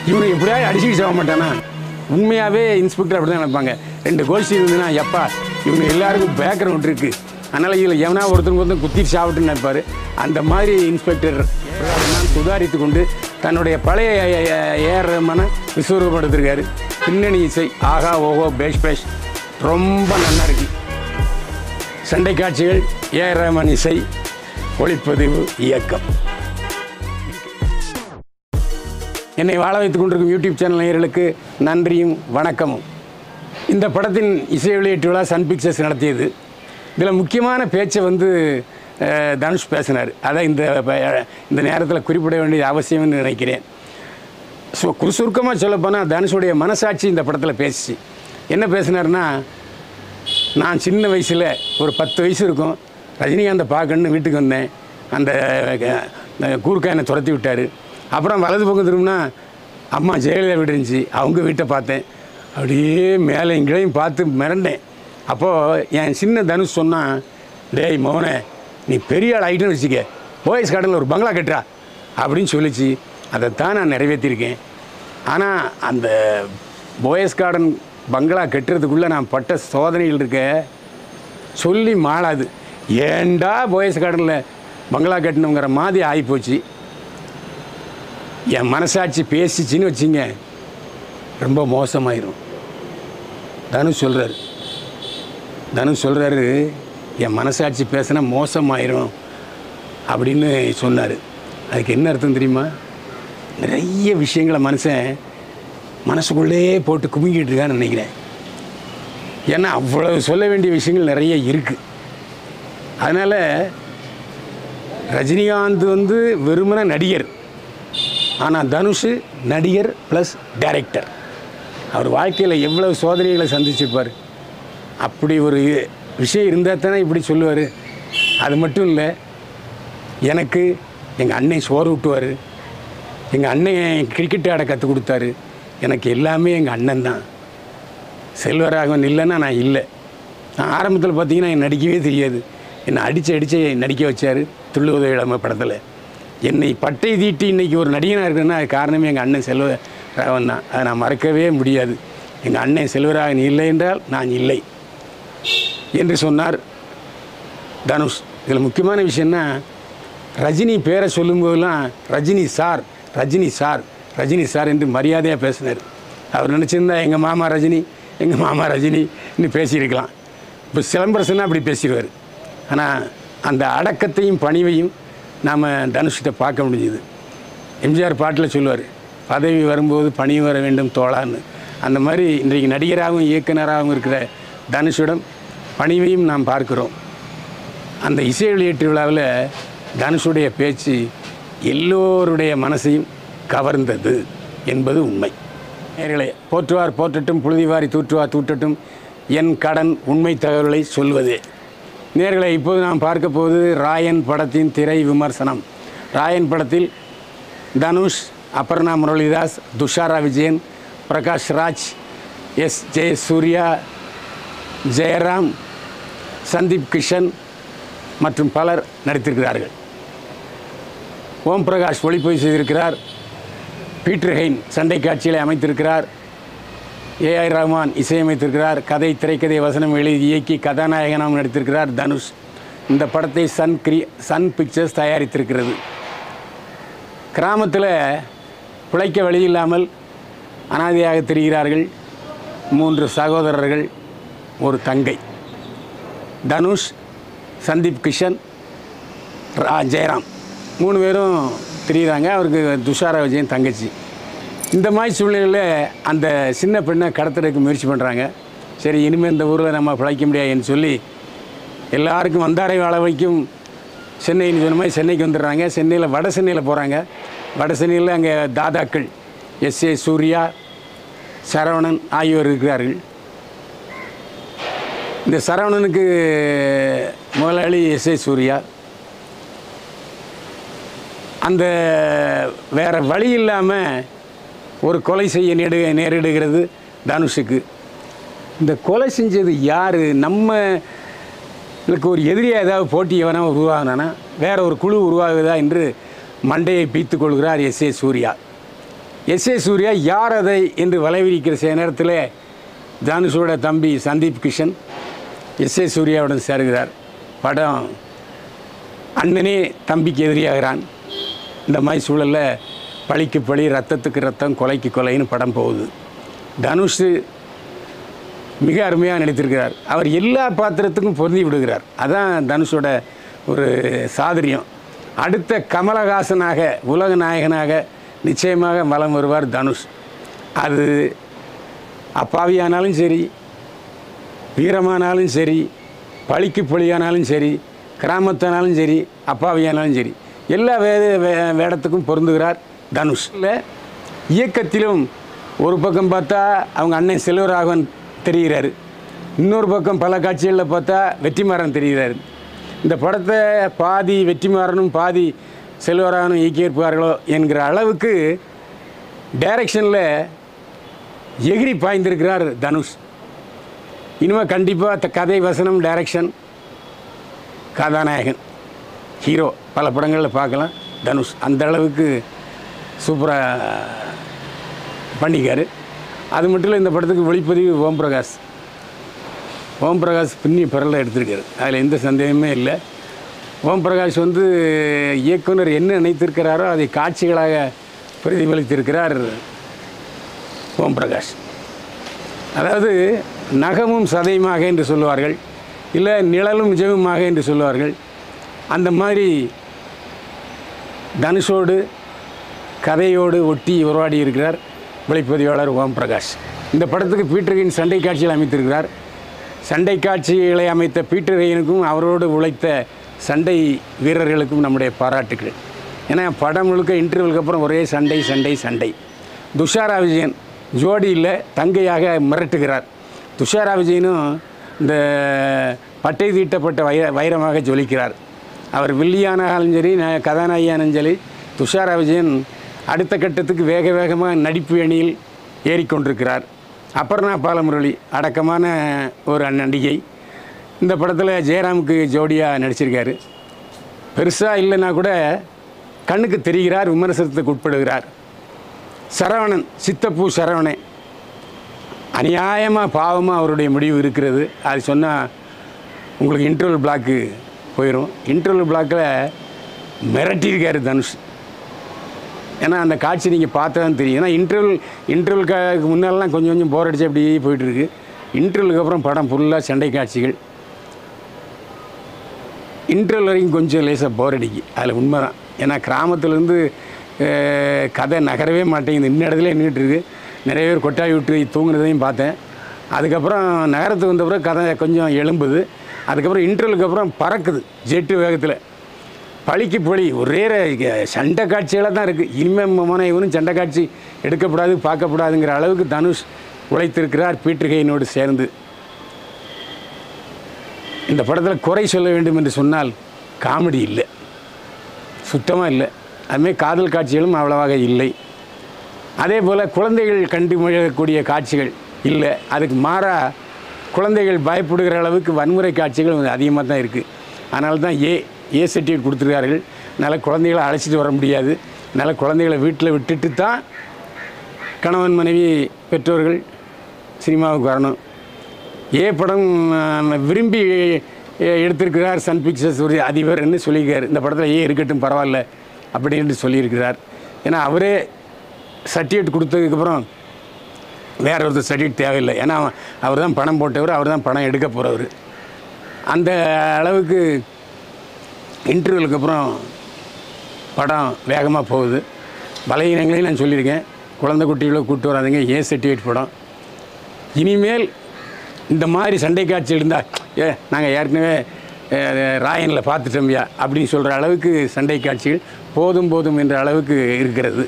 இவனை எப்படியாவது அடிச்சுட்டு சாக மாட்டானா உண்மையாகவே இன்ஸ்பெக்டர் அப்படி தான் நினைப்பாங்க ரெண்டு கோஷ்டி இருந்ததுன்னா எப்பா இவங்க எல்லாருக்கும் பேக்ரவுண்ட் இருக்கு அதனால் இதில் எவனா ஒருத்தருக்கு ஒருத்தர் குத்தி சாப்பிட்டுன்னு நினைப்பாரு அந்த மாதிரி இன்ஸ்பெக்டர் நான் சுதாரித்து கொண்டு தன்னுடைய பழைய ஏஆர் ரஹ்மான விஸ்வரூபப்படுத்திருக்காரு பின்னணி இசை ஆகா ஓஹோ பேஷ் பேஷ் ரொம்ப நல்லா இருக்கு சண்டை காட்சிகள் ஏஆர் ரஹ்மான் இசை ஒளிப்பதிவு இயக்கம் என்னை வாழ வைத்துக் கொண்டிருக்கும் யூடியூப் சேனல் நேயர்களுக்கு நன்றியும் வணக்கமும் இந்த படத்தின் இசை வெளியீட்டு விழா சன் பிக்சர்ஸ் நடத்தியது இதில் முக்கியமான பேச்சை வந்து அஹ், தனுஷ் பேசினார் அதை இந்த ப- இந்த நேரத்தில் குறிப்பிட வேண்டியது அவசியம்னு நினைக்கிறேன் ஸோ சுருக்கமாக சொல்லப்போனால் தனுஷுடைய மனசாட்சி இந்த படத்தில் பேசிச்சு என்ன பேசினார்னா நான் சின்ன வயசில் ஒரு பத்து வயசு இருக்கும் ரஜினிகாந்தை பார்க்கணுன்னு வீட்டுக்கு வந்தேன் அந்த அஹ், கூர்க்கா என்னை துரத்தி விட்டார் அப்புறம் வலது பக்கம் திரும்பினா அம்மா ஜெயலலிதா வீடு இருந்துச்சு அவங்க வீட்டை பார்த்தேன் அப்படியே மேலே இங்கேயும் பார்த்து மிரண்டேன் அப்போது என் சின்ன தனுஷ் சொன்னான் டேய் மோனே நீ பெரிய ஆள் ஆகிட்டுன்னு வச்சுக்க போயஸ் கார்டனில் ஒரு பங்களா கட்டுறா அப்படின்னு சொல்லிச்சு அதைத்தான் நான் நிறைவேற்றியிருக்கேன் ஆனால் அந்த போயஸ் கார்டன் பங்களா கட்டுறதுக்குள்ளே நான் பட்ட சோதனைகள் இருக்க சொல்லி மாளாது ஏண்டா போயஸ் கார்டனில் பங்களா கட்டணுங்கிற மாதிரி ஆகிப்போச்சு என் மனசாட்சி பேசிச்சின்னு வச்சிங்க ரொம்ப மோசமாயிரும் தனுஷ் சொல்கிறாரு தனுஷ் சொல்கிறாரு என் மனசாட்சி பேசினா மோசமாயிரும் அப்படின்னு சொன்னார் அதுக்கு என்ன அர்த்தம் தெரியுமா நிறைய விஷயங்களை மனுஷன் மனசுக்குள்ளேயே போட்டு குமிக்கிட்டு இருக்கான்னு நினைக்கிறேன் ஏன்னா அவ்வளவு சொல்ல வேண்டிய விஷயங்கள் நிறைய இருக்குது அதனால் ரஜினிகாந்த் வந்து வெறுமன நடிகர் ஆனால் தனுஷ் நடிகர் ப்ளஸ் டைரக்டர் அவர் வாழ்க்கையில் எவ்வளவு சோதனைகளை சந்திச்சிருப்பார் அப்படி ஒரு விஷயம் இருந்தால் தானே இப்படி சொல்லுவார் அது மட்டும் இல்லை எனக்கு எங்கள் அண்ணன் சோறு ஊட்டுவார் எங்கள் அண்ணன் கிரிக்கெட் ஆட கற்றுக் கொடுத்தாரு எனக்கு எல்லாமே எங்கள் அண்ணன் தான் செல்வராகவன் இல்லைன்னா நான் இல்லை நான் ஆரம்பத்தில் பார்த்தீங்கன்னா எனக்கு நடிக்கவே தெரியாது என்னை அடித்து அடித்து நடிக்க வச்சார் துள்ளுவதை இளம படத்தில் என்னை பட்டை தீட்டி இன்னைக்கு ஒரு நடிகனாக இருக்குன்னா அது காரணமே எங்கள் அண்ணன் செல்வராகவன் தான் அதை நான் மறக்கவே முடியாது எங்கள் அண்ணன் செல்வராகவன் இல்லை என்றால் நான் இல்லை என்று சொன்னார் தனுஷ் இதில் முக்கியமான விஷயம்னா ரஜினி பேரை சொல்லும்போதெல்லாம் Rajini sir Rajini sir Rajini sir என்று மரியாதையாக பேசினார் அவர் நினச்சிருந்தா எங்கள் மாமா ரஜினி எங்கள் மாமா ரஜினி இன்னும் பேசியிருக்கலாம் இப்போ சிலம்பரசன்னா அப்படி பேசிடுவார் ஆனால் அந்த அடக்கத்தையும் பணிவையும் நாம் தனுஷ்கிட்ட பார்க்க முடிஞ்சுது எம்ஜிஆர் பாட்டில் சொல்லுவார் பதவி வரும்போது பணி வர வேண்டும் தோழான்னு அந்த மாதிரி இன்றைக்கு நடிகராகவும் இயக்குனராகவும் இருக்கிற தனுஷிடம் பணிவையும் நாம் பார்க்கிறோம் அந்த இசை வெளியீட்டு விழாவில் தனுஷுடைய பேச்சு எல்லோருடைய மனசையும் கவர்ந்தது என்பது உண்மை நேர்களே போற்றுவார் போற்றட்டும் புழுதிவாரி தூற்றுவார் தூற்றட்டும் என் கடன் உண்மை தகவல்களை சொல்வதே நேர்களை இப்போது நாம் பார்க்க போவது ராயன் படத்தின் திரை விமர்சனம் ராயன் படத்தில் தனுஷ் அபர்ணா முரளிதாஸ் துஷாரா விஜயன் பிரகாஷ் ராஜ் எஸ் ஜெய சூர்யா ஜெயராம் சந்தீப் கிஷன் மற்றும் பலர் நடித்திருக்கிறார்கள் ஓம் பிரகாஷ் ஒளிப்பதிவு செய்திருக்கிறார் பீட்டர் ஹெயின் சண்டை காட்சிகளை அமைத்திருக்கிறார் ஏஐ ரஹ்மான் இசையமைத்திருக்கிறார் கதை திரைக்கதை வசனம் எழுதி இயக்கி கதாநாயகனாகவும் நடித்திருக்கிறார் தனுஷ் இந்த படத்தை சன் கிரி சன் பிக்சர்ஸ் தயாரித்திருக்கிறது கிராமத்தில் பிழைக்க வழி இல்லாமல் அனாதையாக திரிகிறார்கள் மூன்று சகோதரர்கள் ஒரு தங்கை தனுஷ் சந்தீப் கிஷன் ரா ஜெயராம் மூணு பேரும் திரியிறாங்க அவருக்கு துஷாரா விஜயன் தங்கச்சி இந்த மாதிரி சூழ்நிலையில் அந்த சின்ன பெண்ணை கடத்துறதுக்கு முயற்சி பண்ணுறாங்க சரி இனிமேல் இந்த ஊரில் நம்ம பிழைக்க முடியாதுன்னு சொல்லி எல்லாருக்கும் வந்தாரை வாழ வைக்கும் சென்னைன்னு சொன்ன மாதிரி சென்னைக்கு வந்துடுறாங்க சென்னையில் வட சென்னையில் போகிறாங்க வட சென்னையில் அங்கே தாதாக்கள் எஸ் ஏ சூர்யா சரவணன் ஆகியோர் இருக்கிறார்கள் இந்த சரவணனுக்கு முதலாளி எஸ் ஏ சூர்யா அந்த வேற வழி இல்லாமல் ஒரு கொலை செய்ய நேடு நேரிடுகிறது தனுஷுக்கு இந்த கொலை செஞ்சது யார் நம்ம இதுக்கு ஒரு எதிரியாக ஏதாவது போட்டி எவனா உருவாகினானா வேற ஒரு குழு உருவாகுதா என்று மண்டையை பீத்து கொள்கிறார் S A Surya S A Surya யார் அதை என்று வலைவிரிக்கிற சில நேரத்தில் தனுஷோட தம்பி சந்தீப் கிஷன் எஸ் ஏ சூர்யாவுடன் சேருகிறார் படம் அண்ணனே தம்பிக்கு எதிரியாகிறான் இந்த மாதிரி சூழலில் பழிக்கு பழி ரத்தத்துக்கு ரத்தம் கொலைக்கு கொலைன்னு படம் போகுது தனுஷ் மிக அருமையாக நடித்திருக்கிறார் அவர் எல்லா பாத்திரத்துக்கும் பொருந்தி விடுகிறார் அதான் தனுஷோட ஒரு சாதுரியம் அடுத்த கமலஹாசனாக உலக நாயகனாக நிச்சயமாக வலம் வருவார் தனுஷ் அது அப்பாவியானாலும் சரி வீரமானாலும் சரி பழிக்கு பழியானாலும் சரி கிராமத்தானாலும் சரி அப்பாவியானாலும் சரி எல்லா வே வே- வேடத்துக்கும் பொருந்துகிறார் தனுஷ் இல்லை இயக்கத்திலும் ஒரு பக்கம் பார்த்தா அவங்க அண்ணன் செல்வராகவன் தெரிகிறாரு இன்னொரு பக்கம் பல காட்சிகளில் பார்த்தா வெற்றிமாறன் தெரிகிறாரு இந்த படத்தை பாதி வெற்றிமாறனும் பாதி செல்வராகவனும் இயக்கியிருப்பார்களோ என்கிற அளவுக்கு டைரக்ஷனில் எகிரி பாய்ந்திருக்கிறார் தனுஷ் இனிமேல் கண்டிப்பாக கதை வசனம் டைரக்ஷன் கதாநாயகன் ஹீரோ பல படங்களில் பார்க்கலாம் தனுஷ் அந்த அளவுக்கு சூப்பராக பண்ணிக்காரு அது மட்டும் இல்லை இந்த படத்துக்கு ஒளிப்பதிவு ஓம் பிரகாஷ் ஓம் பிரகாஷ் பின்னி பரல எடுத்திருக்காரு அதில் எந்த சந்தேகமே இல்லை ஓம் பிரகாஷ் வந்து இயக்குனர் என்ன நினைத்திருக்கிறாரோ அதை காட்சிகளாக பிரதிபலித்திருக்கிறார் ஓம் பிரகாஷ் அதாவது நகமும் சதையுமாக என்று சொல்லுவார்கள் இல்லை நிழலும் நிஜமுமாக என்று சொல்லுவார்கள் அந்த மாதிரி தனுஷோடு கதையோடு ஒட்டி உருவாடி இருக்கிறார் ஒளிப்பதிவாளர் ஓம் பிரகாஷ் இந்த படத்துக்கு பீட்டரின் சண்டை காட்சியில் அமைத்திருக்கிறார் சண்டை காட்சிகளை அமைத்த பீட்டரையனுக்கும் அவரோடு உழைத்த சண்டை வீரர்களுக்கும் நம்முடைய பாராட்டுகள் ஏன்னா படம் முழுக்க இன்டர்வலுக்கு அப்புறம் ஒரே சண்டை சண்டை சண்டை துஷாரா விஜயன் ஜோடியில் தங்கையாக மிரட்டுகிறார் துஷாரா விஜயனும் இந்த பட்டை தீட்டப்பட்ட வைர வைரமாக ஜொலிக்கிறார் அவர் வில்லியானாலும் சரி ந- கதாநாயகியானும் சரி துஷாரா விஜயன் அடுத்த கட்டத்துக்கு வேக வேகமாக நடிப்பு அணியில் ஏறிக்கொண்டிருக்கிறார் அபர்ணா பாலமுரளி அடக்கமான ஒரு நடிகை இந்த படத்தில் ஜெயராமுக்கு ஜோடியாக நடிச்சிருக்காரு பெருசாக இல்லைன்னா கூட கண்ணுக்கு தெரிகிறார் விமர்சனத்துக்கு உட்படுகிறார் சரவணன் சித்தப்பூ சரவணன் அநியாயமாக பாவமாக அவருடைய முடிவு இருக்கிறது அது சொன்னால் உங்களுக்கு இன்டர்வல் பிளாக்கு போயிடும் இன்டர்வல் பிளாக்கில் மிரட்டியிருக்காரு தனுஷ் ஏன்னா அந்த காட்சி நீங்கள் பார்த்தா தான் தெரியும் ஏன்னா இன்டர்வல் இன்டர்வலுக்கு முன்னாலலாம் கொஞ்சம் கொஞ்சம் போர் அடிச்சு அப்படியே போயிட்டுருக்கு இன்டர்வலுக்கு அப்புறம் படம் ஃபுல்லாக சண்டை காட்சிகள் இன்டர்வல் வரைக்கும் கொஞ்சம் லேசாக போர் அடிக்கு அதில் உண்மை தான் ஏன்னா கிராமத்துலேருந்து கதை நகரவே மாட்டேங்குது இன்ன இடத்துல நின்றுட்டு இருக்கு நிறைய பேர் கொட்டாய் விட்டு தூங்குனதையும் பார்த்தேன் அதுக்கப்புறம் நகரத்துக்கு வந்த பிறகு கதை கொஞ்சம் எழும்புது அதுக்கப்புறம் இன்டர்வலுக்கு அப்புறம் பறக்குது ஜெட்டு வேகத்தில் பழிக்கு பழி ஒரே ர- சண்டை காட்சிகளாக தான் இருக்குது இனிமேல் மன இவனும் சண்டை காட்சி எடுக்கப்படாது பார்க்கப்படாதுங்கிற அளவுக்கு தனுஷ் உழைத்திருக்கிறார் பீட்டர்கையினோடு சேர்ந்து இந்த படத்தில் குறை சொல்ல வேண்டும் என்று சொன்னால் காமெடி இல்லை சுத்தமாக இல்லை அதுமாதிரி காதல் காட்சிகளும் அவ்வளவாக இல்லை அதே போல் குழந்தைகள் கண்டு மகிழக்கூடிய காட்சிகள் இல்லை அதுக்கு மாறாக குழந்தைகள் பயப்படுகிற அளவுக்கு வன்முறை காட்சிகள் கொஞ்சம் அதிகமாக தான் இருக்குது அதனால தான் ஏ ஏ சர்டிஃபிகேட் கொடுத்துருக்கார்கள் அதனால் குழந்தைகளை அழைச்சிட்டு வர முடியாது அதனால் குழந்தைகளை வீட்டில் விட்டுட்டு தான் கணவன் மனைவி பெற்றோர்கள் சினிமாவுக்கு வரணும் ஏ படம் ஆஹ், விரும்பி எ- எடுத்திருக்கிறார் சன் பிக்சர்ஸ் ஒரு அதிபர்னு சொல்லியிருக்கார் இந்த படத்தில் ஏ இருக்கட்டும் பரவாயில்ல அப்படின்னு சொல்லியிருக்கிறார் ஏன்னா அவரே சர்டிஃபிகேட் கொடுத்ததுக்கப்புறம் வேற ஒருத்தர் சர்டிஃபிகேட் தேவையில்லை ஏன்னா அவர் தான் பணம் போட்டவர் அவர் தான் பணம் எடுக்க போகிறவர் அந்த அளவுக்கு இன்டர்வியூலுக்கு அப்புறம் படம் வேகமாக போகுது பலகீனங்களையும் நான் சொல்லியிருக்கேன் குழந்தை குட்டிகளை கூப்பிட்டு வராதீங்க ஏ சர்டிஃபிகேட் படம் இனிமேல் இந்த மாதிரி சண்டை காட்சி இருந்தால் ஏ நாங்கள் ஏற்கனவே அஹ், ராயனில் பார்த்துட்டோம்யா அப்படின்னு சொல்கிற அளவுக்கு சண்டை காட்சிகள் போதும் போதும் என்ற அளவுக்கு இருக்கிறது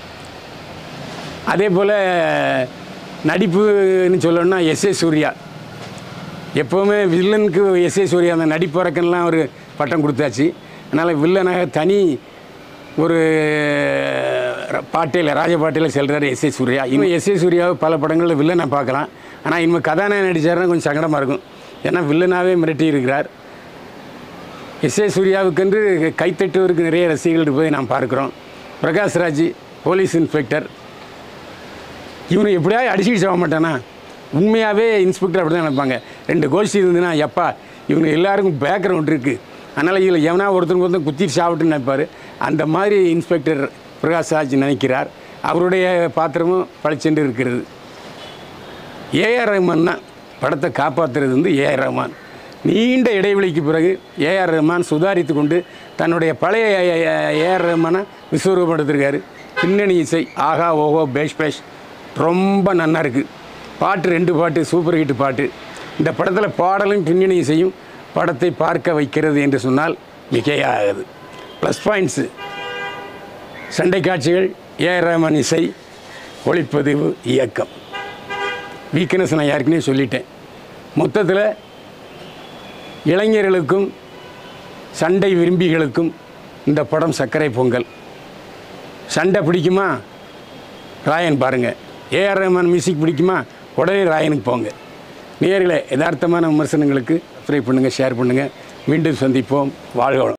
அதே போல் நடிப்புன்னு சொல்லணும்னா எஸ் ஏ சூர்யா எப்போவுமே வில்லனுக்கு எஸ் ஏ சூர்யா அந்த நடிப்பறக்கன்லாம் ஒரு பட்டம் கொடுத்தாச்சு அதனால் வில்லனாக தனி ஒரு பாட்டையில் ராஜ பாட்டையில் செல்கிறார் எஸ் ஏ சூர்யா இன்னும் எஸ் ஏ சூர்யாவை பல படங்களில் வில்லனை பார்க்கலாம் ஆனால் இனிமேல் கதாநாயகன் நடிச்சாருன்னா கொஞ்சம் சங்கடமாக இருக்கும் ஏன்னா வில்லனாகவே மிரட்டி இருக்கிறார் எஸ் ஏ சூர்யாவுக்கென்று கைத்தட்டுவதற்கு நிறைய ரசிகர்கள் இருப்பதை நாம் பார்க்கிறோம் பிரகாஷ்ராஜ் போலீஸ் இன்ஸ்பெக்டர் இவனை எப்படியாவது அடிச்சுட்டு சாக மாட்டானா உண்மையாகவே இன்ஸ்பெக்டர் அப்படி தான் நினைப்பாங்க ரெண்டு கோஷ்டி இருந்துன்னா எப்பா இவங்க எல்லாருக்கும் பேக்ரவுண்ட் இருக்குது அதனால் இதில் எவனா ஒருத்தருக்கு ஒருத்தன் குத்திட்டு சாப்பிட்டுன்னு நினைப்பார் அந்த மாதிரி இன்ஸ்பெக்டர் பிரகாஷ் ராஜ் நினைக்கிறார் அவருடைய பாத்திரமும் பளிச்சென்று இருக்கிறது ஏஆர் ரஹ்மான் தான் படத்தை காப்பாற்றுறது வந்து ஏஆர் ரஹ்மான் நீண்ட இடைவெளிக்கு பிறகு ஏஆர் ரஹ்மான் சுதாரித்து கொண்டு தன்னுடைய பழைய ஏஆர் ரஹ்மானை விஸ்வரூபப்படுத்திருக்காரு பின்னணி இசை ஆகா ஓஹோ பேஷ் பேஷ் ரொம்ப நன்னா இருக்குது பாட்டு ரெண்டு பாட்டு சூப்பர் ஹிட் பாட்டு இந்த படத்தில் பாடலும் பின்னணி இசையும் படத்தை பார்க்க வைக்கிறது என்று சொன்னால் மிகையாகாது ப்ளஸ் பாயிண்ட்ஸு சண்டை காட்சிகள் ஏஆர் ரஹ்மான் இசை ஒளிப்பதிவு இயக்கம் வீக்னஸ் நான் யாருக்குனே சொல்லிட்டேன் மொத்தத்தில் இளைஞர்களுக்கும் சண்டை விரும்பிகளுக்கும் இந்த படம் சர்க்கரை பொங்கல் சண்டை பிடிக்குமா ராயன் பாருங்கள் ஏஆர் ரஹ்மான் மியூசிக் பிடிக்குமா உடனே ராயனுக்கு போங்க நேரில் யதார்த்தமான விமர்சனங்களுக்கு சப்ஸ்கிரைப் பண்ணுங்கள் ஷேர் பண்ணுங்கள் மீண்டும் சந்திப்போம் வாழ்க வளம்